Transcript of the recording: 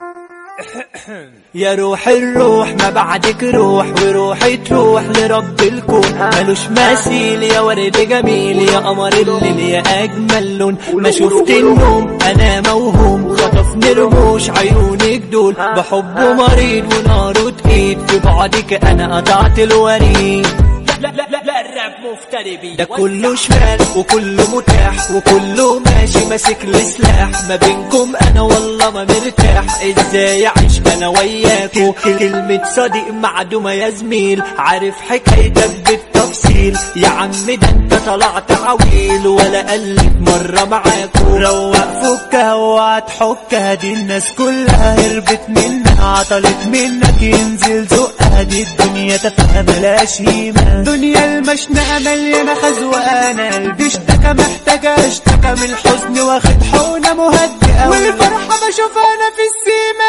يا روح الروح ما بعدك روح وروحي تروح لرب الكون ملوش مثيل يا ورد جميل يا قمر الليل يا اجمل لون ما شفت النوم انا موهوم خطفني رموش عيونك دول بحبه مريض وناره تقيد في بعدك انا قطعت الوريد لا لا لا لا الراب مفتري بيه ده كله شمال وكله متاح وكله ماشي ماسك السلاح ما بينكم انا والله ما مرتاح ازاي اعيش انا وياكو كلمة صديق معدومة يا زميل عارف حكايتك بالتفصيل يا عم ده انت طلعت عويل ولا قلت مرة معاكو روق فكها وهتحكها دي الناس كلها هربت منها عطلت منك ينزل زقها دي الدنيا تفهم ملاش قيمة دنيا المشنقة مليانة خزوقانة قلبي اشتكى محتاجة اشتكى من الحزن واخد حقنة مهدئة والفرحة بشوفها انا في السيمة